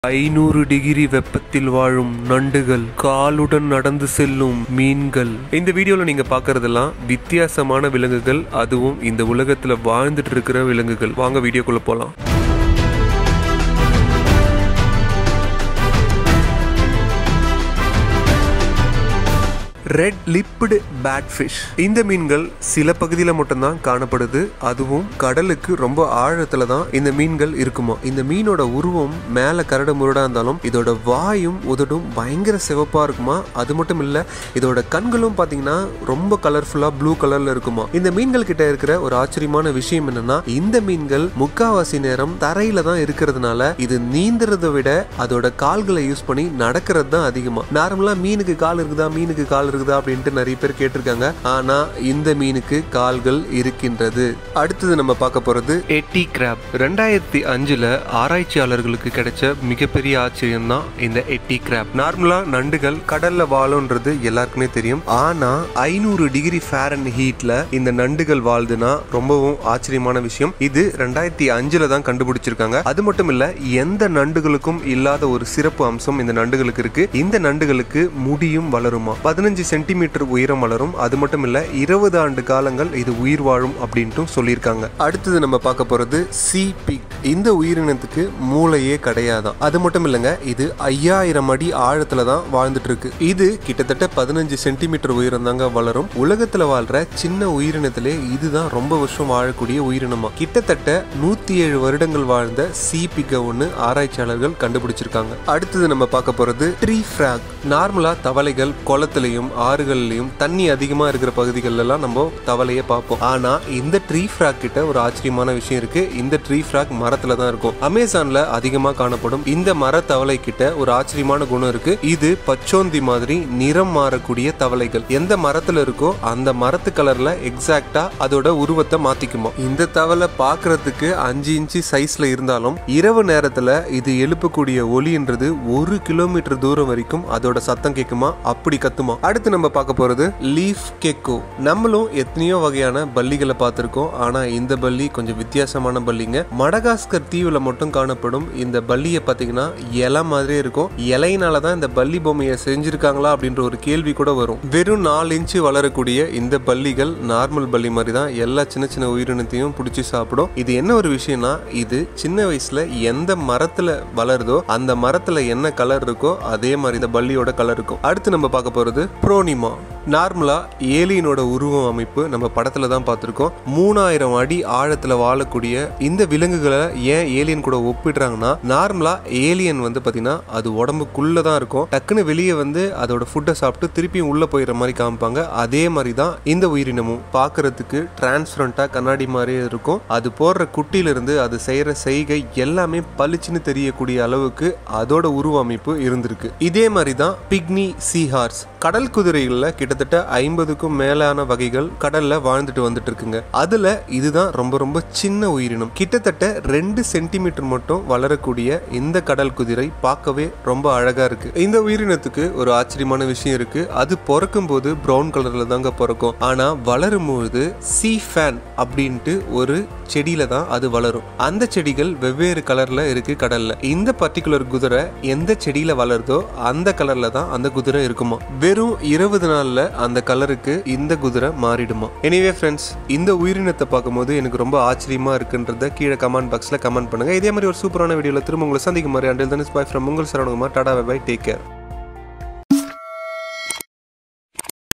ஐநூறு டிகிரி வெப்பத்தில் வாழும் நண்டுகள் காலுடன் நடந்து செல்லும் மீன்கள் இந்த வீடியோல நீங்க பார்க்கறதெல்லாம் வித்தியாசமான விலங்குகள் அதுவும் இந்த உலகத்துல வாழ்ந்துட்டு இருக்கிற விலங்குகள் வாங்க வீடியோக்குள்ள போலாம் ரெட் லிப்டு பேட்ஃபிஷ் இந்த மீன்கள் சில பகுதியில் மட்டும்தான் காணப்படுது அதுவும் கடலுக்கு ரொம்ப ஆழத்துல தான் இந்த மீன்கள் இருக்குமா இந்த மீனோட உருவம் மேல கரடு முரடா இருந்தாலும் இதோட வாயும் உதடும் பயங்கர சிவப்பா இருக்குமா அது மட்டும் இல்ல இதோட கண்களும் பாத்தீங்கன்னா ரொம்ப கலர்ஃபுல்லா ப்ளூ கலர்ல இருக்குமா இந்த மீன்கள் கிட்ட இருக்கிற ஒரு ஆச்சரியமான விஷயம் என்னன்னா இந்த மீன்கள் முக்காவாசி நேரம் தரையில தான் இருக்கிறதுனால இது நீந்துறதை விட அதோட கால்களை யூஸ் பண்ணி நடக்கிறது தான் அதிகமா நார்மலா மீனுக்கு கால் இருக்குதா மீனுக்கு கால் இருக்குதா அப்படின்ட்டு நிறைய பேர் கேட்டிருக்காங்க ஆனா இந்த மீனுக்கு கால்கள் இருக்கின்றது அடுத்தது நம்ம பார்க்க போறது எட்டி கிராப் ரெண்டாயிரத்தி அஞ்சுல ஆராய்ச்சியாளர்களுக்கு கிடைச்ச மிகப்பெரிய ஆச்சரியம் தான் இந்த எட்டி கிராப் நார்மலா நண்டுகள் கடல்ல வாழும்ன்றது எல்லாருக்குமே தெரியும் ஆனா ஐநூறு டிகிரி ஃபேரன் ஹீட்ல இந்த நண்டுகள் வாழ்துன்னா ரொம்பவும் ஆச்சரியமான விஷயம் இது ரெண்டாயிரத்தி அஞ்சுல தான் கண்டுபிடிச்சிருக்காங்க அது மட்டும் இல்ல எந்த நண்டுகளுக்கும் இல்லாத ஒரு சிறப்பு அம்சம் இந்த நண்டுகளுக்கு இருக்கு இந்த நண்டுகளுக்கு முடியும் வளருமா பதினஞ்சு சென்டிமீட்டர் உயரம் வளரும் அது மட்டும் இல்ல இருபது ஆண்டு காலங்கள் இது உயிர் வாழும் அப்படின்ட்டும் சொல்லியிருக்காங்க அடுத்தது நம்ம பார்க்க போறது சி பிக் இந்த உயிரினத்துக்கு மூளையே கிடையாதான் அது மட்டும் இல்லைங்க இது ஐயாயிரம் அடி ஆழத்துல தான் வாழ்ந்துட்டு இருக்கு இது கிட்டத்தட்ட பதினஞ்சு சென்டிமீட்டர் உயரம் தாங்க வளரும் உலகத்துல வாழ்ற சின்ன உயிரினத்திலே இதுதான் ரொம்ப வருஷம் வாழக்கூடிய உயிரினமா கிட்டத்தட்ட நூத்தி ஏழு வருடங்கள் வாழ்ந்த சி பிக்க ஒன்று ஆராய்ச்சியாளர்கள் கண்டுபிடிச்சிருக்காங்க அடுத்தது நம்ம பார்க்க போறது ட்ரீ ஃபிராக் நார்மலா தவளைகள் குளத்துலயும் ஆறுகள்லயும் தண்ணி அதிகமா இருக்கிற பகுதிகளெல்லாம் நம்ம தவளையை பார்ப்போம் ஆனா இந்த ட்ரீ ஃபிராக் கிட்ட ஒரு ஆச்சரியமான விஷயம் இருக்கு இந்த ட்ரீ ஃபிராக் மரத்துல தான் இருக்கும் அமேசான்ல அதிகமா காணப்படும் இந்த மர தவளை கிட்ட ஒரு ஆச்சரியமான குணம் இருக்கு இது பச்சோந்தி மாதிரி நிறம் மாறக்கூடிய தவளைகள் எந்த மரத்துல இருக்கோ அந்த மரத்து கலர்ல எக்ஸாக்டா அதோட உருவத்தை மாத்திக்குமா இந்த தவளை பார்க்கிறதுக்கு அஞ்சு இன்ச்சு சைஸ்ல இருந்தாலும் இரவு நேரத்துல இது எழுப்பக்கூடிய ஒலின்றது ஒரு கிலோமீட்டர் தூரம் வரைக்கும் அதோட சத்தம் கேட்குமா அப்படி கத்துமா அடுத்து நம்ம பார்க்க போறது லீஃப் கெக்கோ நம்மளும் எத்தனையோ வகையான பல்லிகளை பார்த்திருக்கோம் ஆனா இந்த பல்லி கொஞ்சம் வித்தியாசமான பல்லிங்க மடகாஸ்கர் தீவுல மட்டும் காணப்படும் இந்த பல்லியை பாத்தீங்கன்னா இலை மாதிரியே இருக்கும் இலையினால தான் இந்த பல்லி பொம்மையை செஞ்சிருக்காங்களா அப்படின்ற ஒரு கேள்வி கூட வரும் வெறும் நாலு இன்ச்சு வளரக்கூடிய இந்த பல்லிகள் நார்மல் பல்லி மாதிரி தான் எல்லா சின்ன சின்ன உயிரினத்தையும் பிடிச்சி சாப்பிடும் இது என்ன ஒரு விஷயம்னா இது சின்ன வயசுல எந்த மரத்துல வளருதோ அந்த மரத்துல என்ன கலர் இருக்கோ அதே மாதிரி இந்த பல்லியோட கலர் இருக்கும் அடுத்து நம்ம பார்க்க போறது ப்ரோனிமா நார்மலா ஏலியனோட உருவம் அமைப்பு நம்ம படத்துல தான் பார்த்துருக்கோம் மூணாயிரம் அடி ஆழத்துல வாழக்கூடிய இந்த விலங்குகளை ஏன் ஏலியன் கூட ஒப்பிடுறாங்கன்னா நார்மலா ஏலியன் வந்து பாத்தீங்கன்னா அது உடம்புக்குள்ள தான் இருக்கும் டக்குன்னு வெளியே வந்து அதோட ஃபுட்டை சாப்பிட்டு திருப்பியும் உள்ள போயிடுற மாதிரி காமிப்பாங்க அதே மாதிரி தான் இந்த உயிரினமும் பார்க்கறதுக்கு டிரான்ஸ்பரண்டா கண்ணாடி மாதிரியே இருக்கும் அது போடுற குட்டியிலிருந்து அது செய்யற செய்கை எல்லாமே பளிச்சுன்னு தெரியக்கூடிய அளவுக்கு அதோட உருவ அமைப்பு இருந்திருக்கு இதே மாதிரி தான் பிக்னி சீஹார்ஸ் கடல் குதிரைகள்ல கிட்டத்தட்ட ஐம்பதுக்கும் மேலான வகைகள் கடல்ல வாழ்ந்துட்டு வந்துட்டு இருக்குங்க அதுல இதுதான் ரொம்ப ரொம்ப சின்ன உயிரினம் கிட்டத்தட்ட ரெண்டு சென்டிமீட்டர் மட்டும் வளரக்கூடிய இந்த கடல் குதிரை பார்க்கவே ரொம்ப அழகா இருக்கு இந்த உயிரினத்துக்கு ஒரு ஆச்சரியமான விஷயம் இருக்கு அது பிறக்கும் போது பிரவுன் கலர்ல தாங்க பிறக்கும் ஆனா வளரும் பொழுது சி ஃபேன் அப்படின்ட்டு ஒரு செடியில தான் அது வளரும் அந்த செடிகள் வெவ்வேறு கலர்ல இருக்கு கடல்ல இந்த பர்டிகுலர் குதிரை எந்த செடியில வளருதோ அந்த கலர்ல தான் அந்த குதிரை இருக்குமா வெறும் இருபது நாள்ல அந்த கலருக்கு இந்த குதிரை மாறிடுமா எனிவே ஃப்ரெண்ட்ஸ் இந்த உயிரினத்தை பார்க்கும்போது எனக்கு ரொம்ப ஆச்சரியமா இருக்குன்றத கீழே கமெண்ட் பாக்ஸ்ல கமெண்ட் பண்ணுங்க இதே மாதிரி ஒரு சூப்பரான வீடியோல திரும்ப உங்களை சந்திக்கும் மாதிரி அண்டில் தனிஸ் பாய் ஃப்ரம் உங்கள் Saravanakumar tata bye take care